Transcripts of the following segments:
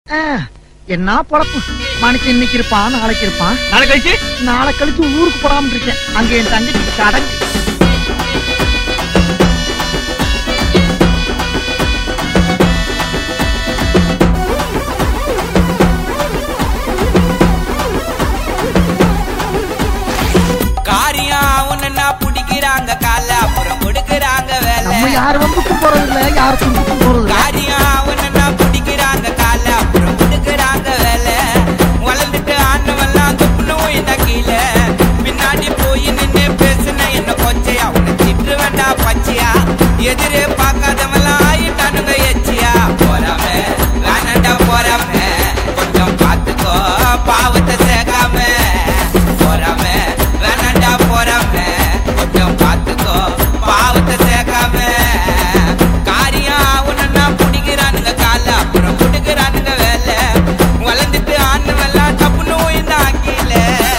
ஆ, என்ன பொழப்பு மனுஷன் இன்னைக்கு இருப்பான் நாளைக்கு இருப்பான் நாளை கழிச்சு நாளை கழிச்சு ஊருக்கு போடாம இருக்கேன் அங்க என் தங்கச்சி சடங்கு காரியம் உன்ன பிடிக்கிறாங்க கால அப்புறம் கொடுக்கறாங்க வேலை நம்ம யார் வம்புக்கும் போறது இல்ல யார் தும்புக்கும் போறது இல்ல காரியம் உன்ன பிடிக்கிறாங்க கால அப்புறம் கொடுக்கறாங்க வேலை வளர்ந்துட்டு ஆண்டவெல்லாம் துப்புனும் என்ன கீழே பின்னாடி போய் நின்னு பேசுன என்ன கொச்சையா உன்னை திட்டு வேண்டாம் பச்சையா எதிரே பார்க்காதவெல்லாம் ஆயிட்டானுங்க எச்சியா போறாம வேணாண்டா போறாம கொஞ்சம் பார்த்துக்கோ பாவத்தை சேர்க்காம போறாம வேணாண்டா போறாம கொஞ்சம் பார்த்துக்கோ பாவத்தை சேர்க்காம காரியம் அவனா பிடிக்கிறானுங்க கால அப்புறம் கொடுக்குறானுங்க வேலை வளர்ந்துட்டு ஆண்டவெல்லாம் தப்புன்னு இந்த ஆக்கில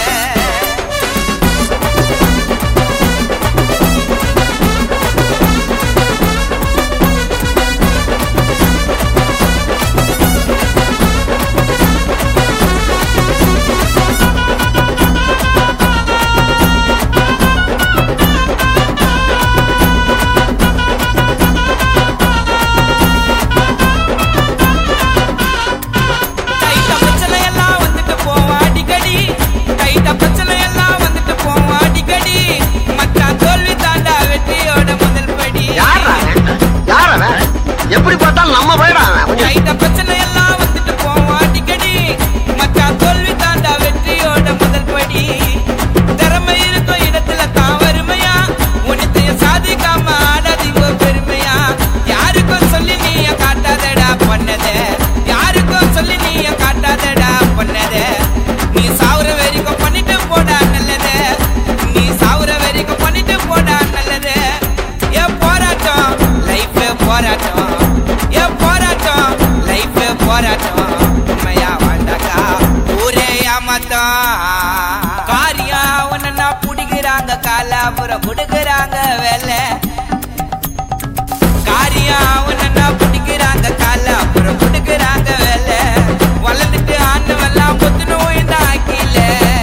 டைட்ட பிரச்சனை எல்லாம் வந்துட்டு போவோம் அடிக்கடி டைட்ட பிரச்சனை எல்லாம் வந்துட்டு போவோம் அடிக்கடி மச்சான் தோல்வி தாண்டா வெற்றியோட முதல் படி யாரா அவன்? யார் அவன்? எப்படி பார்த்தாலும் நம்ம பயிரா அவன். கொஞ்சம் டைட்ட பிரச்சனை எல்லாம் வந்துட்டு போவோம் அடிக்கடி மச்சான் தோல்வி தாண்டா வெற்றியோட முதல் படி திறமை இருக்கும் இடத்துல தான் வறுமையா உன்னைத்தையும் சாதிக்காம ஆடாதீங்க பெருமையா யாருக்கும் சொல்லி நீ காட்டாதடா பண்ணதே யாருக்கும் சொல்லி நீ காட்டாதடா பண்ணதே நீ சாவுற வரைக்கும் பண்ணிட்டு போடா நல்லதே நீ சாவுற வரைக்கும் பண்ணிட்டு போடா நல்லதே ஏ போராட்டம் லைஃப் போராட்டம் ஏ போராட்டம் லைஃப் போராட்டம் உண்மையா வாழ்ந்தாக்கா ஊரே ஏமாத்தம் காரியா உன்ன புடிக்கிறாங்க காலாபுரம் கொடுக்குறாங்க வேலை காரியா உன்ன பிடிக்கிறாங்க கால அப்புறம் கொடுக்குறாங்க வேலை வளர்ந்துட்டு ஆண்டவெல்லாம் பொத்து நோய் தான் ஆக்கில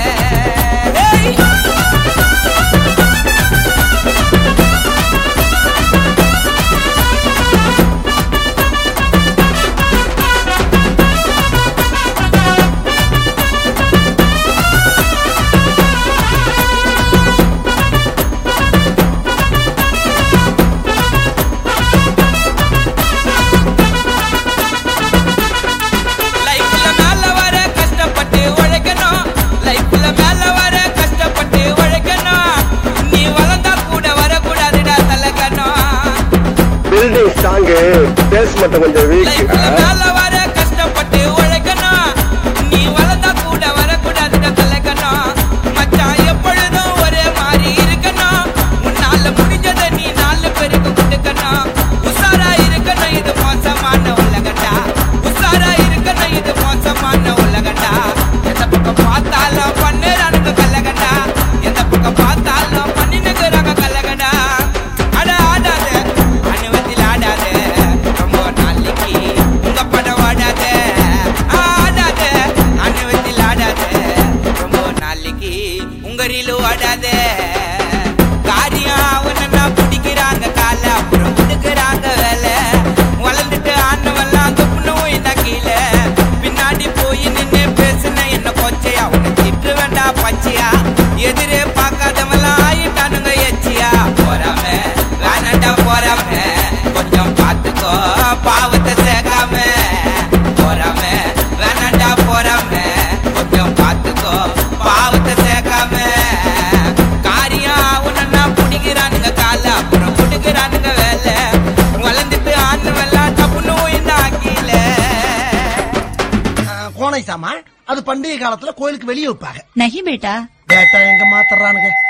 லைஃப்ல மேல வர கஷ்டப்பட்டு உழைக்கணும் லைஃப்ல மேல வர கஷ்டப்பட்டு உழைக்கணும் நீ வளர்ந்தா கூட வரக்கூடாதுடா தலக்கணும் building strong, base மட்டும் கொஞ்சம் weak. லைஃப்ல மேல வர கஷ்டப்பட்டு உழைக்கணும் நீ வளர்ந்தா கூட வரக்கூடாதுடா தலக்கணும் மச்சான் எப்பொழுதும் ஒரே மாதிரி இருக்கணும் உன்னால முடிஞ்சதை நீ நாலு பேருக்கு கொடுக்கணும் உசாரா இருக்கணும் இது மோசமான உலகண்டா உசாரா இருக்கணும் இது மோசமான உலகண்டா எந்த பக்கம் பார்த்தாலும் பண்ணுறானுங்க கல்லகண்டா எந்த பக்கம் பார்த்தாலும் பண்ணினுக்குறாங்க கல்லகண்டா அட ஆடாத அனுமதியில் ஆடாத ரொம்ப நாளைக்கு உங்க படம் ஆடாத ஆடாத அனுமதியில் ஆடாத ரொம்ப நாளைக்கு உங்க ரீலு ஆடாத காரியம் அவனா பிடிக்கிறாங்க கால அப்புறம் கொடுக்குறாங்க வேலை வளர்ந்துட்டு ஆண்டவெல்லாம் துப்புனும் என்ன கீழே பின்னாடி போய் நின்னு பேசுன என்ன கொச்சையா உன்னை திட்டு வேண்டாம் பச்சையா எதிரே பார்க்காதவெல்லாம் ஆயிட்டானுங்க எச்சியா போறாம வேணாண்டா போறாம கொஞ்சம் பார்த்துக்கோ பாவத்தை சேர்க்காம போறாம வேணாண்டா போறாம கொஞ்சம் பார்த்துக்கோ பாவத்தை சேர்க்காம காரியம் உன்ன பிடிக்கிறானுங்க கால அப்புறம் கொடுக்குறானுங்க வேலை வளர்ந்துட்டு ஆண்டவெல்லாம் தப்புன்னு இந்த ஆக்கில ஆ, கோணை சாமா அது பண்டிகை காலத்துல கோயிலுக்கு வெளியே வைப்பாங்க नहीं बेटा பேட்டா எங்க மாத்துறானுங்க